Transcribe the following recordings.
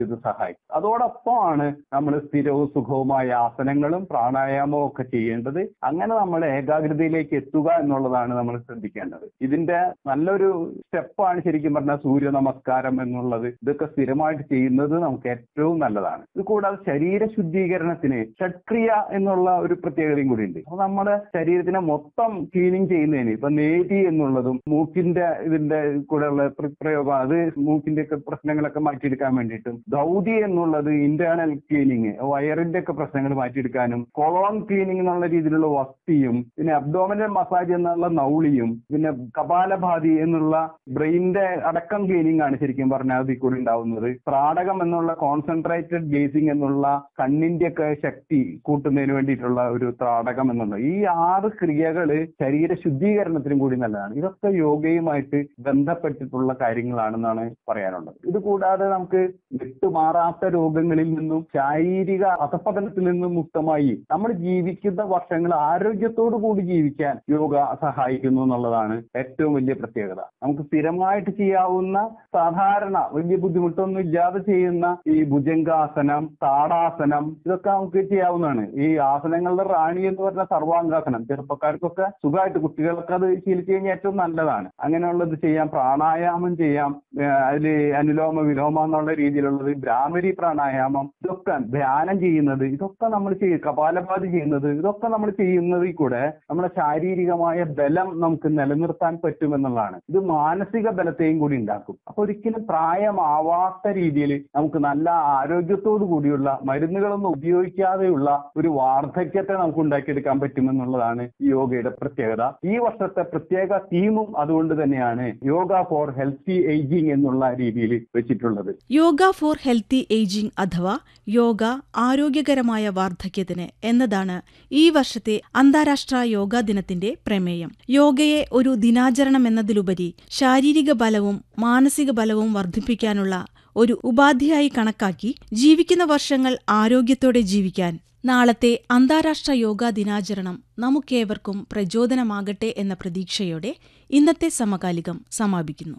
ഇത് സഹായിക്കും അതോടൊപ്പമാണ് നമ്മൾ സ്ഥിരവും സുഖവുമായ ആസനങ്ങളും പ്രാണായാമവും ഒക്കെ ചെയ്യേണ്ടത് അങ്ങനെ നമ്മൾ ഏകാഗ്രതയിലേക്ക് എത്തുക എന്നുള്ളതാണ് നമ്മൾ ശ്രദ്ധിക്കേണ്ടത് ഇതിന്റെ നല്ലൊരു സ്റ്റെപ്പാണ് ശരിക്കും പറഞ്ഞാൽ സൂര്യ നമസ്കാരം എന്നുള്ളത് ഇതൊക്കെ സ്ഥിരമായിട്ട് ചെയ്യുന്നത് നമുക്ക് ഏറ്റവും നല്ലതാണ് ഇത് കൂടാതെ ശരീര ശുദ്ധീകരണത്തിന് ഷഡ്ക്രിയ എന്നുള്ള ഒരു പ്രത്യേകതയും കൂടി ഉണ്ട് അപ്പൊ നമ്മുടെ ശരീരത്തിനെ മൊത്തം ക്ലീനിങ് ചെയ്യുന്നതിന് ഇപ്പൊ നേരി എന്നുള്ളതും മൂക്കിന്റെ ഇതിന്റെ കൂടെയുള്ള പ്ര- പ്രയോഗം അത് മൂക്കിന്റെ ഒക്കെ പ്രശ്നങ്ങളൊക്കെ മാറ്റിയെടുക്കാൻ വേണ്ടിയിട്ടും ദൗതി എന്നുള്ളത് ഇന്റേണൽ ക്ലീനിങ് വയറിന്റെ ഒക്കെ പ്രശ്നങ്ങൾ മാറ്റിയെടുക്കാനും കൊളോൺ ക്ലീനിങ് എന്നുള്ള രീതിയിലുള്ള വസ്തിയും പിന്നെ അബ്ഡോമിനൽ മസാജ് എന്നുള്ള നൗളിയും പിന്നെ കപാലഭാതി എന്നുള്ള ബ്രെയിനിന്റെ അടക്കം ക്ലീനിങ് ആണ് ശരിക്കും പറഞ്ഞാൽ അതിൽ കൂടി ഉണ്ടാവുന്നത് പ്രാടകം എന്നുള്ള കോൺസെൻട്രേറ്റഡ് ഗേസിംഗ് എന്നുള്ള കണ്ണിന്റെ ഒക്കെ ശക്തി കൂട്ടുന്നതിന് വേണ്ടിയിട്ടുള്ള ഒരു ത്രാടകം എന്നുള്ള ഈ ആറ് ക്രിയകള് ശരീര ശുദ്ധീകരണത്തിനും കൂടി നല്ലതാണ് ഇതൊക്കെ യോഗയുമായിട്ട് ബന്ധപ്പെട്ടിട്ടുള്ള കാര്യങ്ങളാണെന്നാണ് പറയാനുള്ളത് ഇത് കൂടാതെ നമുക്ക് വിട്ടുമാറാത്ത രോഗങ്ങളിൽ നിന്നും ശാരീരിക അധപതനത്തിൽ നിന്നും മുക്തമായി നമ്മൾ ജീവിക്കുന്ന വർഷങ്ങൾ ആരോഗ്യത്തോടു കൂടി ജീവിക്കാൻ യോഗ സഹായിക്കുന്നു എന്നുള്ളതാണ് ഏറ്റവും വലിയ പ്രത്യേകത നമുക്ക് സ്ഥിരമായിട്ട് ചെയ്യാവുന്ന സാധാരണ വലിയ ബുദ്ധിമുട്ടൊന്നും ഇല്ലാതെ ചെയ്യുന്ന ഈ ഭുജംഗാസനം താടാസനം ഇതൊക്കെ നമുക്ക് ചെയ്യാവുന്നതാണ് ഈ ആസനങ്ങളുടെ റാണി എന്ന് പറഞ്ഞ സർവാംഗാസനം ചെറുപ്പക്കാർക്കൊക്കെ സുഖമായിട്ട് കുട്ടികൾക്ക് അത് ശീലിച്ചു കഴിഞ്ഞാൽ ഏറ്റവും നല്ലതാണ് അങ്ങനെയുള്ളത് ചെയ്യാം പ്രാണായാമം ചെയ്യാം അതിൽ അനുലോമ വിലോമ എന്നുള്ള രീതിയിലുള്ളത് ഭ്രാമരി പ്രാണായാമം ഇതൊക്കെ ധ്യാനം ചെയ്യുന്നത് ഇതൊക്കെ നമ്മൾ ചെയ്യും കപാലഭാതി ചെയ്യുന്നത് ഇതൊക്കെ നമ്മൾ ചെയ്യുന്നതിൽ കൂടെ നമ്മുടെ ശാരീരികമായ ബലം നമുക്ക് നിലനിർത്താൻ പറ്റുമെന്നുള്ളതാണ് ഇത് മാനസിക ബലത്തെയും കൂടി ഉണ്ടാക്കും അപ്പൊ ഒരിക്കലും പ്രായമാവാത്ത രീതിയിൽ നമുക്ക് നല്ല ആരോഗ്യത്തോടു കൂടിയുള്ള മരുന്നുകളൊന്നും ഉപയോഗിക്കാതെയുള്ള ഒരു വാർദ്ധക്യത്തെ നമുക്ക് ഉണ്ടാക്കിയെടുക്കാൻ പറ്റുമെന്നുള്ളതാണ് ഈ യോഗയുടെ പ്രത്യേകത ഈ വർഷത്തെ പ്രത്യേക തീമും അതുകൊണ്ട് തന്നെയാണ് യോഗ ഫോർ ഹെൽത്തി ഏജിങ് എന്നുള്ള രീതിയിൽ വെച്ചിട്ടുള്ളത് യോഗ ഫോർ ഹെൽത്തി ഏജിംഗ് അഥവാ യോഗ ആരോഗ്യകരമായ വാർദ്ധക്യത്തിന് എന്നതാണ് ഈ വർഷത്തെ അന്താരാഷ്ട്ര യോഗാ ദിനത്തിന്റെ പ്രമേയം യോഗയെ ഒരു ദിനാചരണം എന്നതിലുപരി ശാരീരിക ബലവും മാനസിക ബലവും വർദ്ധിപ്പിക്കാനുള്ള ഒരു ഉപാധിയായി കണക്കാക്കി ജീവിക്കുന്ന വർഷങ്ങൾ ആരോഗ്യത്തോടെ ജീവിക്കാൻ നാളത്തെ അന്താരാഷ്ട്ര യോഗാ ദിനാചരണം നമുക്കേവർക്കും പ്രചോദനമാകട്ടെ എന്ന പ്രതീക്ഷയോടെ ഇന്നത്തെ സമകാലികം സമാപിക്കുന്നു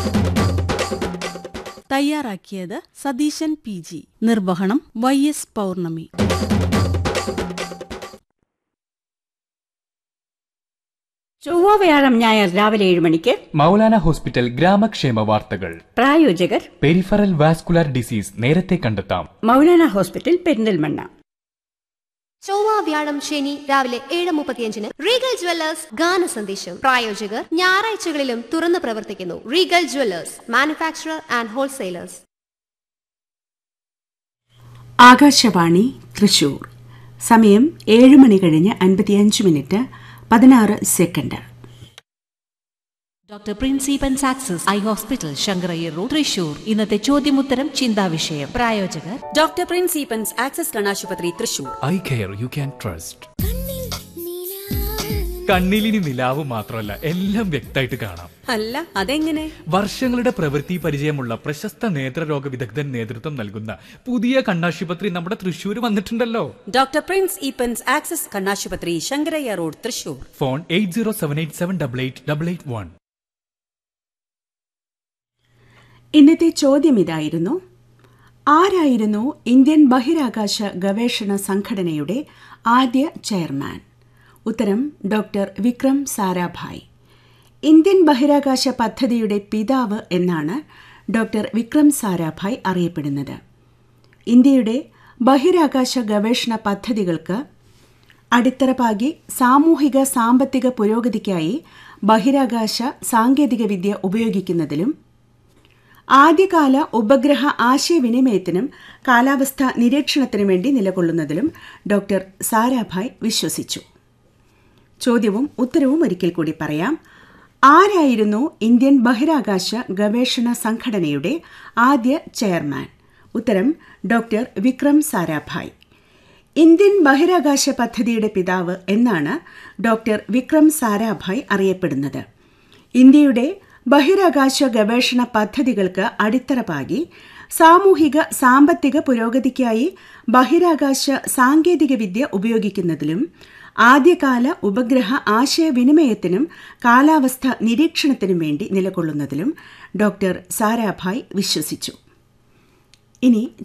തയ്യാറാക്കിയത് സതീശൻ പി ജി നിർവഹണം വൈ എസ് പൗർണമി ചൊവ്വ വ്യാഴം ഞായർ രാവിലെ ഏഴ് മണിക്ക് മൗലാന ഹോസ്പിറ്റൽ ഗ്രാമക്ഷേമ വാർത്തകൾ പ്രായോജകർ പെരിഫറൽ വാസ്കുലാർ ഡിസീസ് നേരത്തെ കണ്ടെത്താം മൗലാന ഹോസ്പിറ്റൽ പെരിന്തൽമണ്ണ ചൊവ്വ വ്യാഴം ശനി രാവിലെ ഏഴ് മുപ്പത്തിയഞ്ചിന് റീഗൽ ജ്വല്ലേഴ്സ് ഗാന സന്ദേശം പ്രായോജകർ ഞായറാഴ്ചകളിലും തുറന്നു പ്രവർത്തിക്കുന്നു Regal Jewellers manufacturer and wholesalers Akashvani Thrissur സമയം ഏഴ് മണി കഴിഞ്ഞ് അൻപത്തിയഞ്ച് മിനിറ്റ് പതിനാറ് സെക്കൻഡ് ഡോക്ടർ പ്രിൻസിപ്പൻ സാക്സസ് eye hospital Sankarayyar Road Thrissur ഇന്നത്തെ ചോദ്യമുത്തരം ചിന്താവിഷയം പ്രായോജകർ ഡോക്ടർ പ്രിൻസിപ്പൻസ് ആക്സസ് കണ്ണാശുപത്രി Thrissur eye care you can trust കണ്ണിലിനി നിലാവ് മാത്രമല്ല എല്ലാം വ്യക്തമായിട്ട് കാണാം അല്ല അതെങ്ങനെ വർഷങ്ങളുടെ പ്രവൃത്തി പരിചയമുള്ള പ്രശസ്ത നേത്രരോഗ വിദഗ്ധൻ നേതൃത്വം നൽകുന്ന പുതിയ കണ്ണാശുപത്രി നമ്മുടെ തൃശ്ശൂർ വന്നിട്ടുണ്ടല്ലോ ഡോക്ടർ പ്രിൻസ് ഈപ്പൻസ് ആക്സസ് കണ്ണാശുപത്രി Sankarayya Road Thrissur phone eight zero seven eight seven double eight double eight one ഇന്നത്തെ ചോദ്യം ഇതായിരുന്നു ആരായിരുന്നു ഇന്ത്യൻ ബഹിരാകാശ ഗവേഷണ സംഘടനയുടെ ആദ്യ ചെയർമാൻ ഉത്തരം ഡോക്ടർ വിക്രം സാരാഭായ് ഇന്ത്യൻ ബഹിരാകാശ പദ്ധതിയുടെ പിതാവ് എന്നാണ് ഡോക്ടർ വിക്രം സാരാഭായ് അറിയപ്പെടുന്നത് ഇന്ത്യയുടെ ബഹിരാകാശ ഗവേഷണ പദ്ധതികൾക്ക് അടിത്തറ പാകി സാമൂഹിക സാമ്പത്തിക പുരോഗതിക്കായി ബഹിരാകാശ സാങ്കേതികവിദ്യ ഉപയോഗിക്കുന്നതിലും ആദ്യകാല ഉപഗ്രഹ ആശയവിനിമയത്തിനും കാലാവസ്ഥ നിരീക്ഷണത്തിനും വേണ്ടി നിലകൊള്ളുന്നതിലും ഡോക്ടർ സാരാഭായ് വിശ്വസിച്ചു ചോദ്യവും ഉത്തരവും ഒരിക്കൽ കൂടി പറയാം ആരായിരുന്നു ഇന്ത്യൻ ബഹിരാകാശ ഗവേഷണ സംഘടനയുടെ ആദ്യ ചെയർമാൻ ഉത്തരം ഡോക്ടർ വിക്രം സാരാഭായ് ഇന്ത്യൻ ബഹിരാകാശ പദ്ധതിയുടെ പിതാവ് എന്നാണ് ഡോക്ടർ വിക്രം സാരാഭായ് അറിയപ്പെടുന്നത് ഇന്ത്യയുടെ ബഹിരാകാശ ഗവേഷണ പദ്ധതികൾക്ക് അടിത്തറ പാകി സാമൂഹിക സാമ്പത്തിക പുരോഗതിക്കായി ബഹിരാകാശ സാങ്കേതികവിദ്യ ഉപയോഗിക്കുന്നതിലും ആദ്യകാല ഉപഗ്രഹ ആശയവിനിമയത്തിനും കാലാവസ്ഥ നിരീക്ഷണത്തിനും വേണ്ടി നിലകൊള്ളുന്നതിലും ഡോക്ടർ സാരാഭായ് വിശ്വസിച്ചു ഇനി